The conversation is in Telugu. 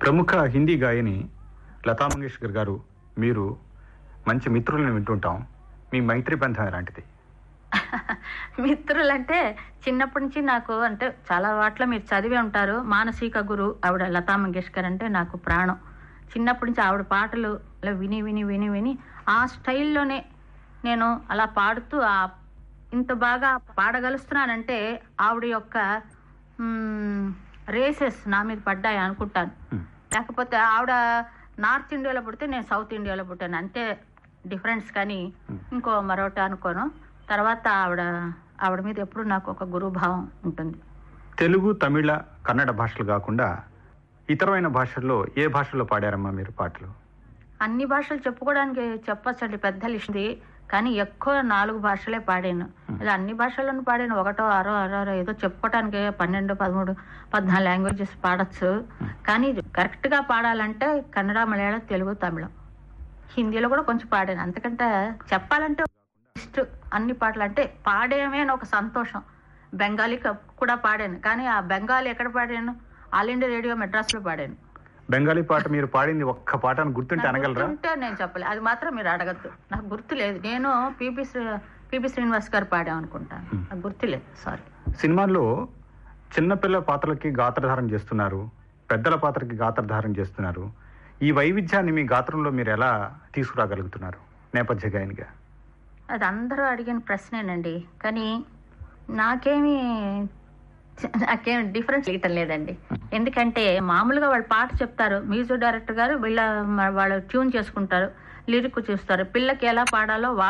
ప్రముఖ హిందీ గాయని లతా మంగేష్కర్ గారు మీరు మంచి మిత్రులను వింటుంటాం మీ మైత్రి బంధం ఎలాంటిది మిత్రులంటే చిన్నప్పటి నుంచి నాకు అంటే చాలా వాట్ల మీరు చదివే ఉంటారు మానసిక గురు ఆవిడ లతా మంగేష్కర్ అంటే నాకు ప్రాణం చిన్నప్పటి నుంచి ఆవిడ పాటలు అలా విని విని విని విని ఆ స్టైల్లోనే నేను అలా పాడుతూ ఆ ఇంత బాగా పాడగలుస్తున్నానంటే ఆవిడ యొక్క రేసెస్ నా మీద పడ్డాయి అనుకుంటాను Hmm. లేకపోతే ఆవిడ నార్త్ ఇండియాలో పుడితే నేను సౌత్ ఇండియాలో పుట్టాను అంతే డిఫరెన్స్ కానీ Hmm. ఇంకో మరొకటి అనుకోను తర్వాత ఆవిడ ఆవిడ మీద ఎప్పుడు నాకు ఒక గురుభావం ఉంటుంది తెలుగు తమిళ కన్నడ భాషలు కాకుండా ఇతరమైన భాషల్లో ఏ భాషల్లో పాడారమ్మా మీరు పాటలు అన్ని భాషలు చెప్పుకోవడానికి చెప్పచ్చండి పెద్ద లిస్ట్ ఉంది కానీ ఎక్కువ నాలుగు భాషలే పాడాను ఇలా అన్ని భాషలను పాడాను ఒకటో ఆరో ఆరో ఆరో ఏదో చెప్పుకోవడానికి పన్నెండు పదమూడు పద్నాలుగు లాంగ్వేజెస్ పాడచ్చు కానీ కరెక్ట్ గా పాడాలంటే కన్నడ మలయాళం తెలుగు తమిళం హిందీలో కూడా కొంచెం పాడాను అంతకంటే చెప్పాలంటే లిస్ట్ అన్ని పాటలు అంటే పాడేమే అని ఒక సంతోషం బెంగాలీ క- కూడా పాడాను కానీ ఆ బెంగాలీ ఎక్కడ పాడాను ఆల్ ఇండియా రేడియో మెడ్రాస్ లో పాడాను బెంగాలీ పాట మీరు పాడింది ఒక్క పాట అని గుర్తుంటే నాకు అనగలరా గుర్తుంటే నేను చెప్పలే అది మాత్రం మీరు అడగద్దు నాకు గుర్తు లేదు నేను పిపి శ్రీ- పిపి శ్రీనివాస్ గారు పాడాం అనుకుంటాను నాకు గుర్తులేదు సారీ సినిమాల్లో చిన్నపిల్లల పాత్రలకి గాత్రధారణ చేస్తున్నారు పెద్దల పాత్రకి గాత్రధారణ చేస్తున్నారు ఈ వైవిధ్యాన్ని మీ గాత్రంలో మీరు ఎలా తీసుకురాగలుగుతున్నారు నేపథ్య గాయనిగా అది అందరూ అడిగిన ప్రశ్నేనండి కానీ నాకేమి నాకేం డిఫరెన్స్ ఇవ్వటం లేదండి ఎందుకంటే మామూలుగా వాళ్ళు పాట చెప్తారు మ్యూజిక్ డైరెక్టర్ గారు వీళ్ళ వాళ్ళు ట్యూన్ చేసుకుంటారు లిరిక్ చూస్తారు పిల్లకి ఎలా పాడాలో